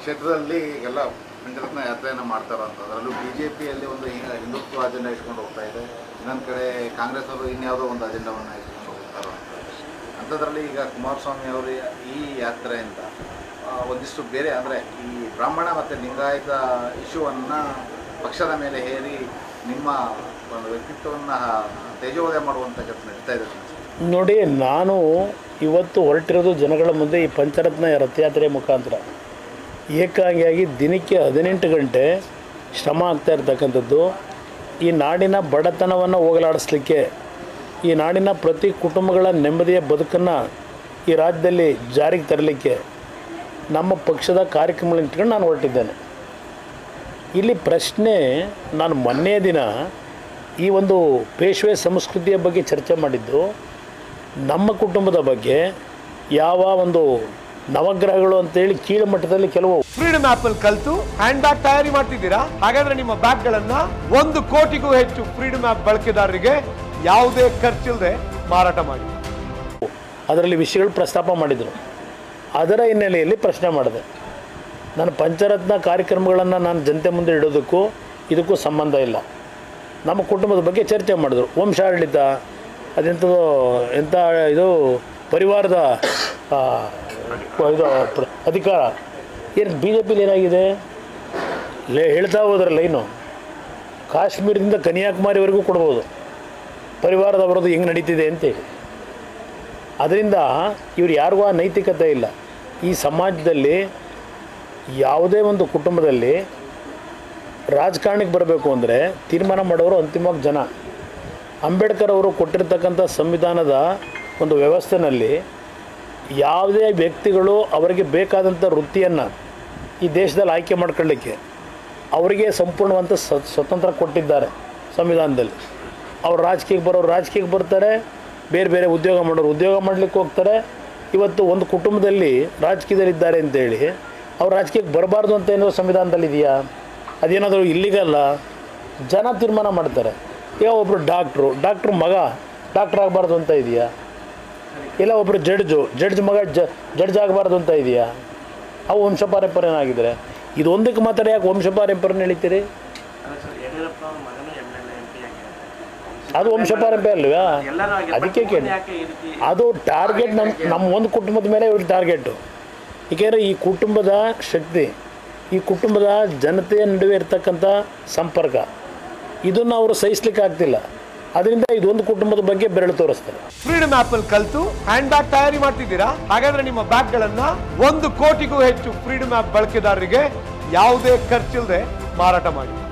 ಕ್ಷೇತ್ರದಲ್ಲಿ ಎಲ್ಲ ಪಂಚರತ್ನ ಯಾತ್ರೆಯನ್ನು ಮಾಡ್ತಾರ ಅಂತ ಅದರಲ್ಲೂ ಬಿ ಜೆ ಪಿಯಲ್ಲಿ ಒಂದು ಈಗ ಹಿಂದುತ್ವ ಅಜೆಂಡಾ ಇಟ್ಕೊಂಡು ಹೋಗ್ತಾ ಇದೆ ಇನ್ನೊಂದು ಕಡೆ ಕಾಂಗ್ರೆಸ್ ಅವರು ಇನ್ಯಾವುದೋ ಒಂದು ಅಜೆಂಡಾವನ್ನು ಇಟ್ಕೊಂಡು ಹೋಗ್ತಾರೋ ಅಂತ ಅಂಥದ್ರಲ್ಲಿ ಈಗ ಕುಮಾರಸ್ವಾಮಿ ಅವರು ಈ ಯಾತ್ರೆಯಿಂದ ಆ, ಒಂದಿಷ್ಟು ಬೇರೆ ಅಂದರೆ ಈ ಬ್ರಾಹ್ಮಣ ಮತ್ತು ಲಿಂಗಾಯತ ಇಶ್ಯೂವನ್ನು ಪಕ್ಷದ ಮೇಲೆ ಹೇರಿ ನಿಮ್ಮ ಒಂದು ವ್ಯಕ್ತಿತ್ವವನ್ನು ತೇಜೋದಯ ಮಾಡುವಂಥ ಕೆಲಸ ನಡೀತಾ ಇದೆ ಅನ್ಸುತ್ತೆ. ನೋಡಿ ನಾನು ಇವತ್ತು ಹೊರಟಿರೋದು ಜನಗಳ ಮುಂದೆ ಈ ಪಂಚರತ್ನ ರಥಯಾತ್ರೆ ಮುಖಾಂತರ ಏಕಾಂಗಿಯಾಗಿ ದಿನಕ್ಕೆ ಹದಿನೆಂಟು ಗಂಟೆ ಶ್ರಮ ಆಗ್ತಾ ಇರ್ತಕ್ಕಂಥದ್ದು ಈ ನಾಡಿನ ಬಡತನವನ್ನು ಹೋಗಲಾಡಿಸ್ಲಿಕ್ಕೆ ಈ ನಾಡಿನ ಪ್ರತಿ ಕುಟುಂಬಗಳ ನೆಮ್ಮದಿಯ ಬದುಕನ್ನು ಈ ರಾಜ್ಯದಲ್ಲಿ ಜಾರಿಗೆ ತರಲಿಕ್ಕೆ ನಮ್ಮ ಪಕ್ಷದ ಕಾರ್ಯಕ್ರಮಗಳನ್ನ ಇಟ್ಕೊಂಡು ನಾನು ಹೊರಟಿದ್ದೇನೆ ಇಲ್ಲಿ ಪ್ರಶ್ನೆ ನಾನು ಮೊನ್ನೆ ದಿನ ಈ ಒಂದು ಪೇಶ್ವೆ ಸಂಸ್ಕೃತಿಯ ಬಗ್ಗೆ ಚರ್ಚೆ ಮಾಡಿದ್ದು ನಮ್ಮ ಕುಟುಂಬದ ಬಗ್ಗೆ ಯಾವ ಒಂದು ನವಗ್ರಹಗಳು ಅಂತೇಳಿ ಕೀಳು ಮಟ್ಟದಲ್ಲಿ ಕೆಲವು ಫ್ರೀಡಮ್ ಆಪ್ ಅಲ್ಲಿ ಕಲ್ತು ಹ್ಯಾಂಡ್ ಬ್ಯಾಗ್ ತಯಾರಿ ಮಾಡ್ತಿದ್ದೀರಾ ಹಾಗಾದ್ರೆ ನಿಮ್ಮ ಬ್ಯಾಗ್ ಗಳನ್ನ ಒಂದು ಕೋಟಿಗೂ ಹೆಚ್ಚು ಫ್ರೀಡಮ್ ಆಪ್ ಬಳಕೆದಾರರಿಗೆ ಯಾವುದೇ ಖರ್ಚಿಲ್ಲದೆ ಮಾರಾಟ ಮಾಡಿ ಅದರಲ್ಲಿ ವಿಷಯಗಳು ಪ್ರಸ್ತಾಪ ಮಾಡಿದರು ಅದರ ಹಿನ್ನೆಲೆಯಲ್ಲಿ ಪ್ರಶ್ನೆ ಮಾಡಿದೆ ನಾನು ಪಂಚರತ್ನ ಕಾರ್ಯಕ್ರಮಗಳನ್ನು ನಾನು ಜನತೆ ಮುಂದೆ ಇಡೋದಕ್ಕೂ ಇದಕ್ಕೂ ಸಂಬಂಧ ಇಲ್ಲ ನಮ್ಮ ಕುಟುಂಬದ ಬಗ್ಗೆ ಚರ್ಚೆ ಮಾಡಿದ್ರು ವಂಶಾಡಳಿತ ಅದೆಂಥದ್ದು ಎಂಥ ಇದು ಪರಿವಾರದ ಆ, ಇದು ಪ್ರ- ಅಧಿಕಾರ ಏನು ಬಿ ಜೆ ಪಿಲಿ ಏನಾಗಿದೆ ಲೇ ಹೇಳ್ತಾ ಹೋದ್ರೆ ಲೈನು ಕಾಶ್ಮೀರದಿಂದ ಕನ್ಯಾಕುಮಾರಿವರೆಗೂ ಕೊಡ್ಬೋದು ಪರಿವಾರದವರದ್ದು ಹೆಂಗೆ ನಡೀತಿದೆ ಅಂತೇಳಿ ಅದರಿಂದ ಇವ್ರು ಯಾರಿಗೂ ಆ ನೈತಿಕತೆ ಇಲ್ಲ ಈ ಸಮಾಜದಲ್ಲಿ ಯಾವುದೇ ಒಂದು ಕುಟುಂಬದಲ್ಲಿ ರಾಜಕಾರಣಕ್ಕೆ ಬರಬೇಕು ಅಂದರೆ ತೀರ್ಮಾನ ಮಾಡೋರು ಅಂತಿಮವಾಗಿ ಜನ ಅಂಬೇಡ್ಕರ್ ಅವರು ಕೊಟ್ಟಿರ್ತಕ್ಕಂಥ ಸಂವಿಧಾನದ ಒಂದು ವ್ಯವಸ್ಥೆನಲ್ಲಿ ಯಾವುದೇ ವ್ಯಕ್ತಿಗಳು ಅವರಿಗೆ ಬೇಕಾದಂಥ ವೃತ್ತಿಯನ್ನು ಈ ದೇಶದಲ್ಲಿ ಆಯ್ಕೆ ಮಾಡ್ಕೊಳ್ಳಿಕ್ಕೆ ಅವರಿಗೆ ಸಂಪೂರ್ಣವಂತ ಸ ಸ್ವತಂತ್ರ ಕೊಟ್ಟಿದ್ದಾರೆ ಸಂವಿಧಾನದಲ್ಲಿ ಅವ್ರು ರಾಜಕೀಯಕ್ಕೆ ಬರೋರು ರಾಜಕೀಯಕ್ಕೆ ಬರ್ತಾರೆ ಬೇರೆ ಬೇರೆ ಉದ್ಯೋಗ ಮಾಡೋರು ಉದ್ಯೋಗ ಮಾಡಲಿಕ್ಕೆ ಹೋಗ್ತಾರೆ ಇವತ್ತು ಒಂದು ಕುಟುಂಬದಲ್ಲಿ ರಾಜಕೀಯದಲ್ಲಿದ್ದಾರೆ ಅಂತೇಳಿ ಅವ್ರು ರಾಜಕೀಯಕ್ಕೆ ಬರಬಾರ್ದು ಅಂತ ಏನೋ ಸಂವಿಧಾನದಲ್ಲಿ ಇದೆಯಾ ಅದೇನಾದರೂ ಇಲ್ಲಿಗಲ್ಲ ಜನ ತೀರ್ಮಾನ ಮಾಡ್ತಾರೆ ಈಗ ಒಬ್ಬರು ಡಾಕ್ಟ್ರು ಡಾಕ್ಟ್ರು ಮಗ ಡಾಕ್ಟ್ರ್ ಆಗಬಾರ್ದು ಅಂತ ಇದೆಯಾ ಇಲ್ಲ ಒಬ್ಬರು ಜಡ್ಜು ಜಡ್ಜ್ ಮಗ ಜ ಜಡ್ಜ್ ಆಗಬಾರ್ದು ಅಂತ ಇದೆಯಾ ಅವು ವಂಶ ಪಾರಂಪರ್ಯನ ಆಗಿದ್ರೆ ಇದೊಂದಕ್ಕೆ ಮಾತ್ರ ಯಾಕೆ ವಂಶ ಪಾರಂಪರ್ಯನ ಹೇಳ್ತೀರಿ ಅದು ವಂಶ ಪಾರಂಪರ್ಯ ಅಲ್ವಾ ಅದಕ್ಕೆ ಕೇಳಿ ಅದು ಟಾರ್ಗೆಟ್ ನಮ್ಮ ನಮ್ಮ ಒಂದು ಕುಟುಂಬದ ಮೇಲೆ ಇವ್ರ ಟಾರ್ಗೆಟು ಏಕೆಂದರೆ ಈ ಕುಟುಂಬದ ಶಕ್ತಿ ಈ ಕುಟುಂಬದ ಜನತೆಯ ನಡುವೆ ಇರ್ತಕ್ಕಂಥ ಸಂಪರ್ಕ ಇದನ್ನು ಅವರು ಸಹಿಸ್ಲಿಕ್ಕೆ ಆಗ್ತಿಲ್ಲ ಅದರಿಂದ ಇದೊಂದು ಕುಟುಂಬದ ಬಗ್ಗೆ ಬೆರಳು ತೋರಿಸ್ತಾರೆ ಫ್ರೀಡಮ್ ಆಪ್ ಅಲ್ಲಿ ಕಲ್ತು ಹ್ಯಾಂಡ್ ಬ್ಯಾಗ್ ತಯಾರಿ ಮಾಡ್ತಿದ್ದೀರಾ ಹಾಗಾದ್ರೆ ನಿಮ್ಮ ಬ್ಯಾಗ್ ಗಳನ್ನ ಒಂದು ಕೋಟಿಗೂ ಹೆಚ್ಚು ಫ್ರೀಡಮ್ ಆಪ್ ಬಳಕೆದಾರರಿಗೆ ಯಾವುದೇ ಖರ್ಚಿಲ್ಲದೆ ಮಾರಾಟ ಮಾಡಿ